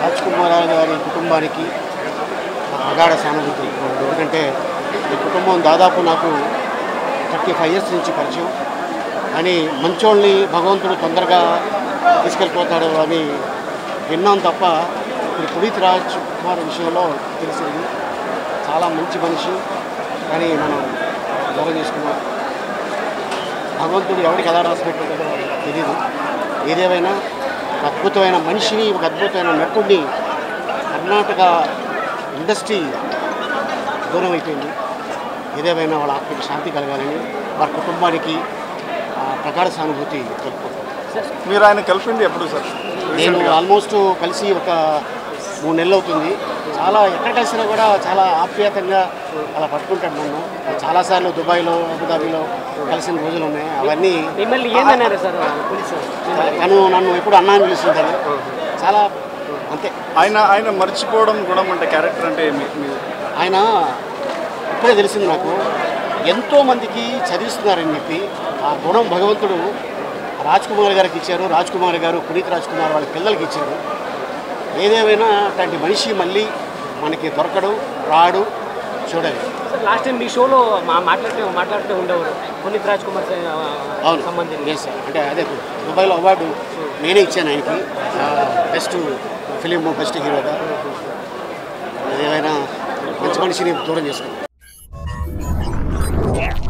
రాజ్ కుమార్ గారి కుటుంబానికి అగాఢ సానుభూతి ఎందుకంటే ఈ కుటుంబం దాదాపు నాకు థర్టీ ఫైవ్ ఇయర్స్ నుంచి పరిచయం అని మంచోళ్ళని భగవంతుడు తొందరగా తీసుకెళ్ళిపోతాడు అని విన్నాం తప్ప ఇప్పుడు పునీత్ రాజ్ కుమార్ విషయంలో తెలిసింది చాలా మంచి మనిషి కానీ మనం దూరం చేసుకున్నాం భగవంతుడు ఎవరికి ఎలా రాసి పెట్టాడో తెలియదు ఏదేమైనా ఒక అద్భుతమైన మనిషిని ఒక అద్భుతమైన నటుడిని కర్ణాటక ఇండస్ట్రీ దూరం అయిపోయింది ఏదేమైనా వాళ్ళ ఆత్మకి శాంతి కలగాలని వారి కుటుంబానికి ఆ, ప్రగాఢ సానుభూతి తెలుపుకుంటాను మీరు ఆయన కలిపింది ఎప్పుడు సార్ నేను ఆల్మోస్ట్ కలిసి ఒక మూడు నెలలు అవుతుంది చాలా ఎక్కడ కలిసినా కూడా చాలా ఆప్యాయతంగా అలా పట్టుకుంటాడు నన్ను చాలాసార్లు దుబాయ్లో అబుదాబీలో కలిసిన రోజులు ఉన్నాయి అవన్నీ మిమ్మల్ని ఏమన్నారు సార్ పోలీసు తను నన్ను ఎప్పుడు అన్నా అని పిలుస్తుంటాడు చాలా అంతే ఆయన ఆయన మర్చిపోవడం గుణం అంటే క్యారెక్టర్ అంటే మీ- మీ- ఆయన ఇప్పుడే తెలిసింది నాకు ఎంతో మందికి చదివిస్తున్నారని చెప్పి ఆ గుణం భగవంతుడు రాజ్ కుమార్ గారికి ఇచ్చారు రాజ్ కుమార్ గారు పునీత్ రాజ్ కుమార్ వాళ్ళ పిల్లలకి ఇచ్చారు ఏదేమైనా అట్లాంటి మనిషి మళ్ళీ మనకి దొరకడు రాడు చూడాలి సార్ లాస్ట్ టైం మీ షోలో మా మాట్లాడితే మాట్లాడుతూ ఉండేవారు పునీత్ రాజ్ కుమార్ సార్, ఆ, అవును సంబంధించి ఎస్ సార్ అంటే అదే దుబాయ్లో అవార్డు నేనే ఇచ్చాను ఆయనకి బెస్ట్ ఫిలిం బెస్ట్ హీరోగా ఏదైనా మంచి మనిషిని దూరం చేసుకున్నాను